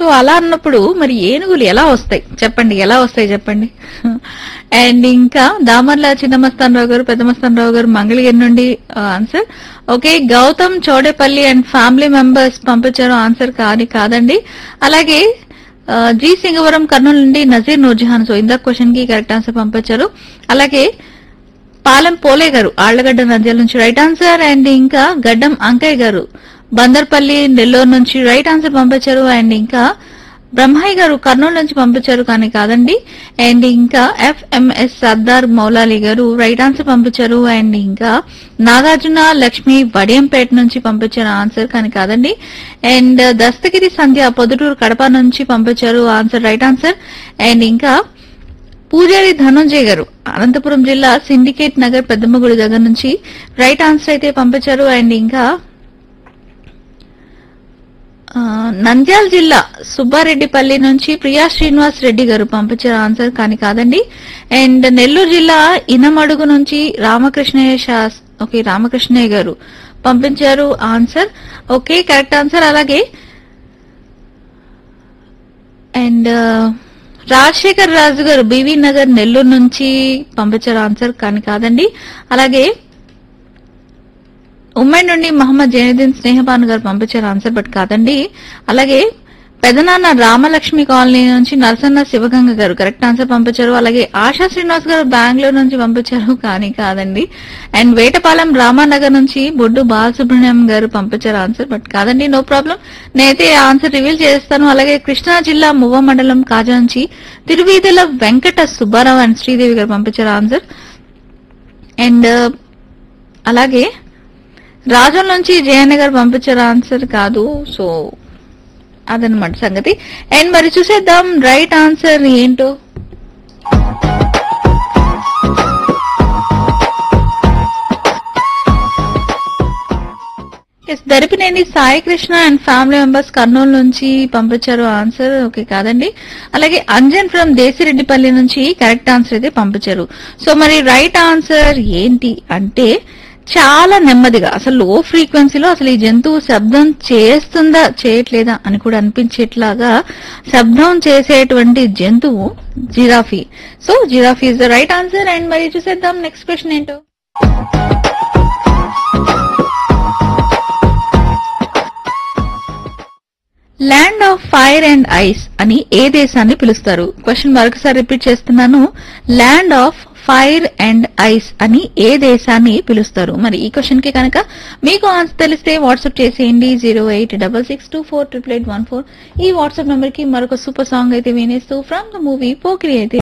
so అలా అన్నప్పుడు మరి ఏనుగులు ఎలా వస్తాయి చెప్పండి ఎలా వస్తాయి చెప్పండి అండ్ ఇంకా దామర్ల చిన్నమస్తాన్ రావు గారు పెద్దమస్తాన్ రావు గారు మంగళగిరి నుండి answer okay Gautam Chowdepalli and family members పంపించారు ఆన్సర్ కానీ కాదండి అలాగే ఆ, జి సింగవరం కర్నూలు నుండి నజీర్ నూర్జహాన్ సో ఇందాక క్వశ్చన్ కి కరెక్ట్ ఆన్సర్ పంపించారు అలాగే పాలెం పోలే గారు ఆళ్లగడ్డ నంద్యాల నుంచి రైట్ ఆన్సర్ అండ్ ఇంకా గడ్డం అంకయ్య గారు బందర్పల్లి నెల్లూరు నుంచి రైట్ ఆన్సర్ పంపించారు అండ్ ఇంకా బ్రహ్మయ్య గారు కర్నూలు నుంచి పంపించారు కానీ కాదండి అండ్ ఇంకా ఎఫ్ఎంఎస్ సర్దార్ మౌలాలి గారు రైట్ ఆన్సర్ పంపించారు అండ్ ఇంకా నాగార్జున లక్ష్మి వడియంపేట నుంచి పంపించారు ఆన్సర్ కానీ కాదండి అండ్ దస్తగిరి సంధ్య పొద్దుటూరు కడప నుంచి పంపించారు ఆన్సర్ రైట్ ఆన్సర్ అండ్ ఇంకా పూజారి ధనుంజయ్ గారు అనంతపురం జిల్లా సిండికేట్ నగర్ పెద్దమ్మగుడి దగ్గర నుంచి రైట్ ఆన్సర్ అయితే పంపించారు అండ్ ఇంకా ఆ, నంద్యాల జిల్లా సుబ్బారెడ్డిపల్లి నుంచి ప్రియా శ్రీనివాస్ రెడ్డి గారు పంపించారు ఆన్సర్ కానీ కాదండి అండ్ నెల్లూరు జిల్లా ఇనమడుగు నుంచి రామకృష్ణయ్య శాస్ ఓకే రామకృష్ణయ్య గారు పంపించారు ఆన్సర్ ఓకే కరెక్ట్ ఆన్సర్ అలాగే అండ్ రాజశేఖర్ రాజు గారు బీవీ నగర్ నెల్లూరు నుంచి పంపించారు ఆన్సర్ కానీ కాదండి అలాగే ఉమ్మడి నుండి మహమ్మద్ జైనుద్దీన్ స్నేహబాను గారు పంపించారు ఆన్సర్ బట్ కాదండి అలాగే పెదనాన్న రామలక్ష్మి కాలనీ నుంచి నరసన్న శివగంగ గారు కరెక్ట్ ఆన్సర్ పంపించారు అలాగే ఆశా శ్రీనివాస్ గారు బెంగళూరు నుంచి పంపించారు కానీ కాదండి అండ్ వేటపాలెం రామానగర్ నుంచి బొడ్డు బాలసుబ్రహ్మణ్యం గారు పంపించారు ఆన్సర్ బట్ కాదండి నో ప్రాబ్లం నేనైతే ఆన్సర్ రివీల్ చేస్తాను అలాగే కృష్ణా జిల్లా మువ్వ మండలం కాజా నుంచి తిరువీధుల వెంకట సుబ్బారావు అండ్ శ్రీదేవి గారు పంపించారు ఆన్సర్ అండ్ అలాగే రాజం నుంచి జయన్న గారు పంపించారు ఆన్సర్ కాదు సో అదనమాట సంగతి అండ్ మరి చూసేద్దాం రైట్ ఆన్సర్ ఏంటో S Daripineni Sai Krishna and family members Kurnool నుంచి పంపించారు ఆన్సర్ ఓకే కాదండి అలాగే అంజన్ ఫ్రమ్ దేశిరెడ్డిపల్లి నుంచి కరెక్ట్ ఆన్సర్ అయితే పంపించారు సో మరి రైట్ ఆన్సర్ ఏంటి అంటే చాలా నెమ్మదిగా అసలు లో ఫ్రీక్వెన్సీలో అసలు ఈ జంతువు శబ్దం చేస్తుందా చేయట్లేదా అని కూడా అనిపించేట్లాగా శబ్దం చేసేటువంటి జంతువు giraffe so giraffe is the right answer and మరి చూసేద్దాం నెక్స్ట్ క్వశ్చన్ ఏంటో land of fire and ice అని ఏ దేశాన్ని పిలుస్తారు క్వశ్చన్ మరొకసారి రిపీట్ చేస్తున్నాను land of fire and ice అని ఏ దేశాన్ని పిలుస్తారు మరి ఈ క్వశ్చన్ కి కనుక మీకు ఆన్సర్ తెలిస్తే వాట్సాప్ చేసేయండి zero eight double six two four triple eight one four ఈ వాట్సాప్ నంబర్ కి మరొక సూపర్ సాంగ్ అయితే వినేస్తూ ఫ్రమ్ ద మూవీ పోకిరి అయితే